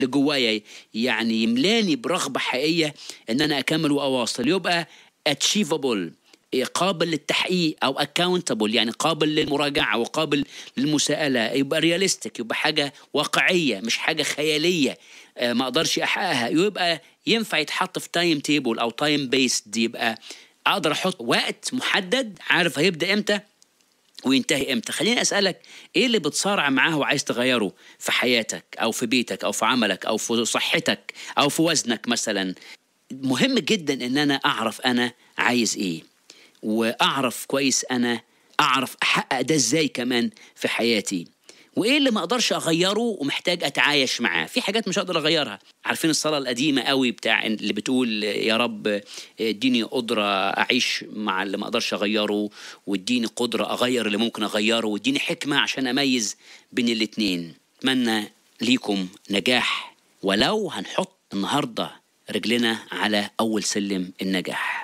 اللي جوايا يعني يملاني برغبه حقيقيه ان انا اكمل واواصل يبقى اتشيفابل قابل للتحقيق او اكاونتبل يعني قابل للمراجعه وقابل للمساءله يبقى رياليستيك يبقى حاجه واقعيه مش حاجه خياليه آه، ما اقدرش احققها يبقى ينفع يتحط في تايم تيبل او تايم بيست يبقى اقدر احط وقت محدد عارف هيبدا امتى وينتهي امتى خليني اسالك ايه اللي بتصارع معاه وعايز تغيره في حياتك او في بيتك او في عملك او في صحتك او في وزنك مثلا مهم جدا ان انا اعرف انا عايز ايه واعرف كويس انا اعرف احقق ده ازاي كمان في حياتي وايه اللي ما اقدرش اغيره ومحتاج اتعايش معاه في حاجات مش هقدر اغيرها عارفين الصلاه القديمه قوي بتاع اللي بتقول يا رب اديني قدره اعيش مع اللي ما اقدرش اغيره واديني قدره اغير اللي ممكن اغيره واديني حكمه عشان اميز بين الاتنين اتمنى ليكم نجاح ولو هنحط النهارده رجلنا على اول سلم النجاح